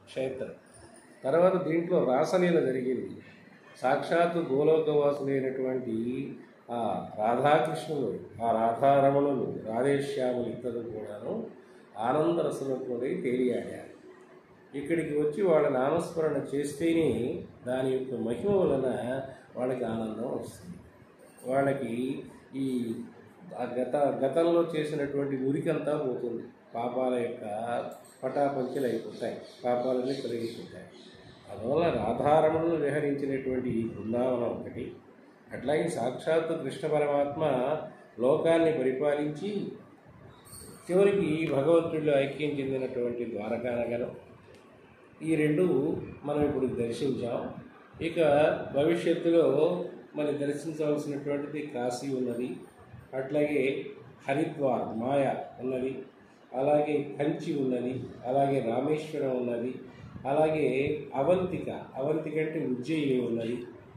క్షేత్రం తర్వాత దీంట్లో రాసలీల జరిగింది సాక్షాత్తు గోలోకవాసులైనటువంటి ఆ రాధాకృష్ణులు ఆ రాధారమణులు రాధేశ్యాములు ఇద్దరు కూడాను ఆనందరసంలోకి తేలియాడారు ఇక్కడికి వచ్చి వాళ్ళ నామస్మరణ చేస్తేనే దాని యొక్క మహిమ వలన వాళ్ళకి ఆనందం వస్తుంది వాళ్ళకి ఈ ఆ గత గతంలో చేసినటువంటి మురికంతా పోతుంది పాపాల యొక్క పటాపంచలు అయిపోతాయి పాపాలన్నీ తొలగిపోతాయి అందువల్ల రాధారమణను విహరించినటువంటి ఈ బృందావనం ఒకటి అట్లాగే సాక్షాత్తు కృష్ణ పరమాత్మ లోకాన్ని పరిపాలించి చివరికి భగవంతుడిలో ఐక్యం చెందినటువంటి ద్వారకానగరం ఈ రెండు మనం ఇప్పుడు దర్శించాం ఇక భవిష్యత్తులో మనం దర్శించవలసినటువంటిది కాశీ ఉన్నది అట్లాగే హరిద్వార్ మాయ ఉన్నది అలాగే కంచి ఉన్నది అలాగే రామేశ్వరం ఉన్నది అలాగే అవంతిక అవంతిక అంటే ఉజ్జయిని ఉన్నది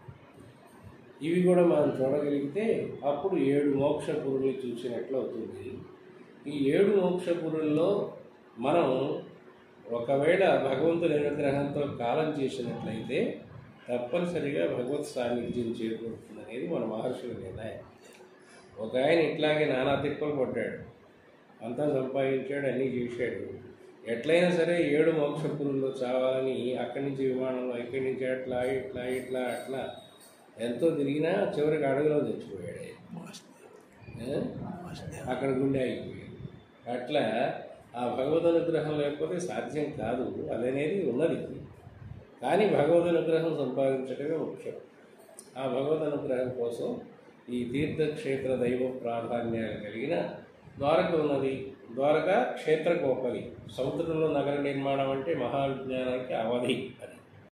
ఇవి కూడా మనం చూడగలిగితే అప్పుడు ఏడు మోక్షపురుల్ని చూసినట్లు అవుతుంది ఈ ఏడు మోక్షపురుల్లో మనం ఒకవేళ భగవంతుని అనుగ్రహంతో కాలం చేసినట్లయితే తప్పనిసరిగా భగవత్ సాన్నిధ్యం చేకూరుతుంది అనేది మన మహర్షుల నిర్ణయం ఒక ఆయన ఇట్లాగే నానా తిప్పలు పడ్డాడు అంతా సంపాదించాడు అన్నీ చేశాడు ఎట్లయినా సరే ఏడు మోక్షపురుల్లో చావాలని అక్కడి నుంచి విమానంలో ఇక్కడి నుంచి అట్లా ఇట్లా ఇట్లా అట్లా ఎంతో తిరిగినా చివరికి అడవిలో చచ్చిపోయాడు ఆయన. ఆ? అక్కడ గుండె అయిపోయాడు అట్లా ఆ భగవద్ అనుగ్రహం లేకపోతే సాధ్యం కాదు అదనేది ఉన్నది కానీ భగవద్ అనుగ్రహం సంపాదించడమే ముఖ్యం ఆ భగవద్ అనుగ్రహం కోసం ఈ తీర్థక్షేత్ర దైవ ప్రాధాన్యాలు కలిగిన ద్వారక ఉన్నది ద్వారక క్షేత్ర గోపలి సముద్రంలో నగర నిర్మాణం అంటే మహావిజ్ఞానానికి అవధి అది